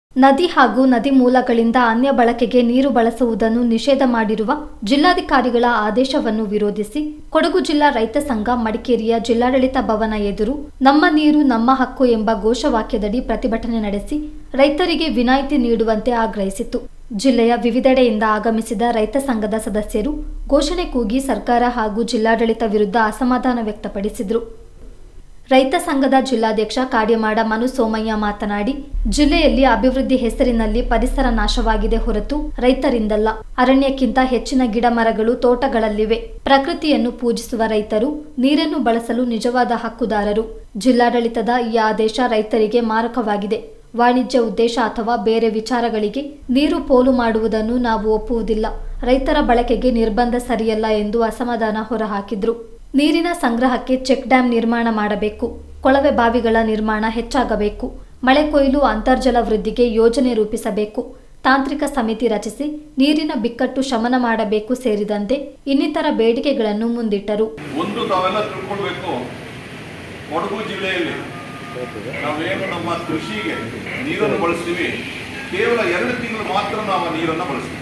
ನದಿ ಹಾಗೂ ನದಿ ಮೂಲಗಳಿಂದ ಅನ್ಯ ಬಳಕೆಗೆ ನೀರು ಬಳಸುವುದನ್ನು ನಿಷೇಧ ಮಾಡಿರುವ ಜಿಲ್ಲಾಧಿಕಾರಿಗಳ ಆದೇಶವನ್ನು ವಿರೋಧಿಸಿ ಕೊಡಗು ಜಿಲ್ಲಾ ರೈತ ಸಂಘ ಮಡಿಕೇರಿಯ ಜಿಲ್ಲಾಡಳಿತ ಭವನ ಎದುರು ನಮ್ಮ ನೀರು ನಮ್ಮ ಹಕ್ಕು ಎಂಬ ಘೋಷವಾಕ್ಯದಡಿ ಪ್ರತಿಭಟನೆ ನಡೆಸಿ ರೈತರಿಗೆ ವಿನಾಯಿತಿ ನೀಡುವಂತೆ ಆಗ್ರಹಿಸಿತು ಜಿಲ್ಲೆಯ ವಿವಿಧೆಡೆಯಿಂದ ಆಗಮಿಸಿದ ರೈತ ಸಂಘದ ಸದಸ್ಯರು ಘೋಷಣೆ ಕೂಗಿ ಸರ್ಕಾರ ಹಾಗೂ ಜಿಲ್ಲಾಡಳಿತ ವಿರುದ್ಧ ಅಸಮಾಧಾನ ವ್ಯಕ್ತಪಡಿಸಿದರು ರೈತ ಸಂಘದ ಜಿಲ್ಲಾಧ್ಯಕ್ಷ ಕಾಡ್ಯಮಾಡ ಮನು ಸೋಮಯ್ಯ ಮಾತನಾಡಿ ಜಿಲ್ಲೆಯಲ್ಲಿ ಅಭಿವೃದ್ಧಿ ಹೆಸರಿನಲ್ಲಿ ಪರಿಸರ ನಾಶವಾಗಿದೆ ಹೊರತು ರೈತರಿಂದಲ್ಲ ಅರಣ್ಯಕ್ಕಿಂತ ಹೆಚ್ಚಿನ ಗಿಡ ಮರಗಳು ತೋಟಗಳಲ್ಲಿವೆ ಪ್ರಕೃತಿಯನ್ನು ಪೂಜಿಸುವ ರೈತರು ನೀರನ್ನು ಬಳಸಲು ನಿಜವಾದ ಹಕ್ಕುದಾರರು ಜಿಲ್ಲಾಡಳಿತದ ಈ ಆದೇಶ ರೈತರಿಗೆ ಮಾರಕವಾಗಿದೆ ವಾಣಿಜ್ಯ ಉದ್ದೇಶ ಅಥವಾ ಬೇರೆ ವಿಚಾರಗಳಿಗೆ ನೀರು ಪೋಲು ಮಾಡುವುದನ್ನು ನಾವು ಒಪ್ಪುವುದಿಲ್ಲ ರೈತರ ಬಳಕೆಗೆ ನಿರ್ಬಂಧ ಸರಿಯಲ್ಲ ಎಂದು ಅಸಮಾಧಾನ ಹೊರಹಾಕಿದ್ರು ನೀರಿನ ಸಂಗ್ರಹಕ್ಕೆ ಚೆಕ್ ಡ್ಯಾಂ ನಿರ್ಮಾಣ ಮಾಡಬೇಕು ಕೊಳವೆ ಬಾವಿಗಳ ನಿರ್ಮಾಣ ಹೆಚ್ಚಾಗಬೇಕು ಮಳೆ ಕೊಯ್ಲು ಅಂತರ್ಜಲ ವೃದ್ಧಿಗೆ ಯೋಜನೆ ರೂಪಿಸಬೇಕು ತಾಂತ್ರಿಕ ಸಮಿತಿ ರಚಿಸಿ ನೀರಿನ ಬಿಕ್ಕಟ್ಟು ಶಮನ ಮಾಡಬೇಕು ಸೇರಿದಂತೆ ಇನ್ನಿತರ ಬೇಡಿಕೆಗಳನ್ನು ಮುಂದಿಟ್ಟರು ಒಂದು ತಾವೆಲ್ಲ ತಿಳ್ಕೊಳ್ಬೇಕು ಕೊಡಗು ಜಿಲ್ಲೆಯಲ್ಲಿ ನಾವೇನು ನಮ್ಮ ಕೃಷಿಗೆ ನೀರನ್ನು ಬಳಸ್ತೀವಿ ಕೇವಲ ಎರಡು ತಿಂಗಳು ಮಾತ್ರ ನಾವು ಆ ನೀರನ್ನು ಬಳಸ್ತೀವಿ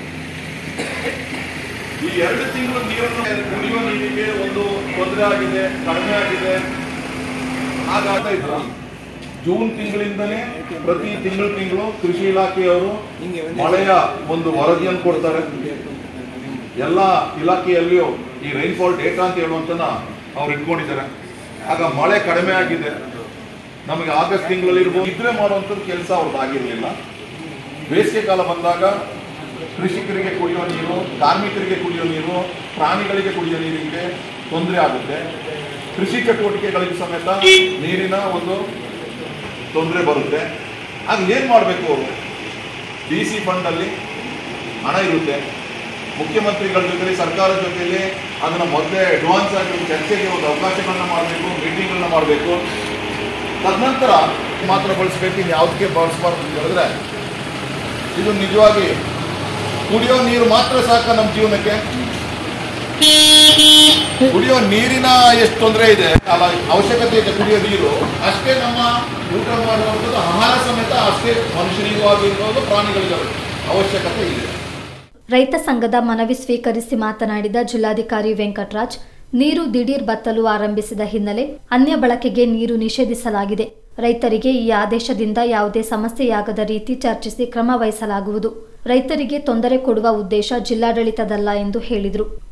ಈ ಎರಡು ತಿಂಗಳು ನೀರನ್ನು ಕುಡಿಯುವ ನೀರಿಗೆ ಒಂದು ತೊಂದರೆ ಆಗಿದೆ ಕಡಿಮೆ ಆಗಿದೆ ಹಾಗಾಗ್ತಾ ಇತ್ತು ಜೂನ್ ತಿಂಗಳಿಂದಲೇ ಪ್ರತಿ ತಿಂಗಳು ತಿಂಗಳು ಕೃಷಿ ಇಲಾಖೆಯವರು ಮಳೆಯ ಒಂದು ವರದಿಯನ್ನು ಕೊಡ್ತಾರೆ ಎಲ್ಲ ಇಲಾಖೆಯಲ್ಲಿಯೂ ಈ ರೈನ್ಫಾಲ್ ಡೇಟಾ ಅಂತ ಹೇಳುವಂತನ ಅವ್ರು ಇಟ್ಕೊಂಡಿದ್ದಾರೆ ಆಗ ಮಳೆ ಕಡಿಮೆ ಆಗಿದೆ ನಮಗೆ ಆಗಸ್ಟ್ ತಿಂಗಳಲ್ಲಿ ಇರ್ಬೋದು ಇದ್ರೆ ಮಾಡುವಂಥದ್ದು ಕೆಲಸ ಅವ್ರದ್ದು ಆಗಿರಲಿಲ್ಲ ಬೇಸಿಗೆ ಕಾಲ ಬಂದಾಗ ಕೃಷಿಕರಿಗೆ ಕುಡಿಯೋ ನೀರು ಕಾರ್ಮಿಕರಿಗೆ ಕುಡಿಯೋ ನೀರು ಪ್ರಾಣಿಗಳಿಗೆ ಕುಡಿಯೋ ನೀರಿಗೆ ತೊಂದರೆ ಆಗುತ್ತೆ ಕೃಷಿ ಚಟುವಟಿಕೆಗಳಿಗೆ ಸಮೇತ ನೀರಿನ ಒಂದು ತೊಂದರೆ ಬರುತ್ತೆ ಆಗ ಏನು ಮಾಡಬೇಕು ಅವರು ಡಿ ಸಿ ಫಂಡಲ್ಲಿ ಹಣ ಇರುತ್ತೆ ಮುಖ್ಯಮಂತ್ರಿಗಳ ಜೊತೆಲಿ ಸರ್ಕಾರದ ಜೊತೆಲಿ ಅದನ್ನ ಮೊದಲೇ ಅಡ್ವಾನ್ಸ್ ಆಗಿ ಒಂದು ಚರ್ಚೆಗೆ ಒಂದು ಅವಕಾಶಗಳನ್ನ ಮಾಡಬೇಕು ಮೀಟಿಂಗ್ಗಳನ್ನ ಮಾಡಬೇಕು ತದನಂತರ ಮಾತ್ರ ಬಳಸಬೇಕು ಇನ್ನು ಯಾವುದಕ್ಕೆ ಬಳಸಬಾರ್ದು ಅಂತ ಹೇಳಿದ್ರೆ ಇದು ನಿಜವಾಗಿ ಕುಡಿಯೋ ನೀರು ಮಾತ್ರ ಸಾಕ ನಮ್ಮ ಜೀವನಕ್ಕೆ ಕುಡಿಯೋ ನೀರಿನ ಎಷ್ಟು ತೊಂದರೆ ಇದೆ ಅಲ್ಲ ಅವಶ್ಯಕತೆ ಇದೆ ಕುಡಿಯೋ ನೀರು ಅಷ್ಟೇ ನಮ್ಮ ಊಟ ಮಾಡುವಂಥದ್ದು ಆಹಾರ ಸಮೇತ ಅಷ್ಟೇ ಮನುಷ್ಯನಿಗೂ ಆಗಿರ್ಬೋದು ಪ್ರಾಣಿಗಳಿಗೂ ಅವಶ್ಯಕತೆ ಇದೆ ರೈತ ಸಂಘದ ಮನವಿ ಸ್ವೀಕರಿಸಿ ಮಾತನಾಡಿದ ಜಿಲ್ಲಾಧಿಕಾರಿ ವೆಂಕಟರಾಜ್ ನೀರು ದಿಢೀರ್ ಬತ್ತಲು ಆರಂಭಿಸಿದ ಹಿನ್ನೆಲೆ ಅನ್ಯ ಬಳಕೆಗೆ ನೀರು ನಿಷೇಧಿಸಲಾಗಿದೆ ರೈತರಿಗೆ ಈ ಆದೇಶದಿಂದ ಯಾವುದೇ ಸಮಸ್ಯೆಯಾಗದ ರೀತಿ ಚರ್ಚಿಸಿ ಕ್ರಮ ವಹಿಸಲಾಗುವುದು ರೈತರಿಗೆ ತೊಂದರೆ ಕೊಡುವ ಉದ್ದೇಶ ಜಿಲ್ಲಾಡಳಿತದಲ್ಲ ಎಂದು ಹೇಳಿದರು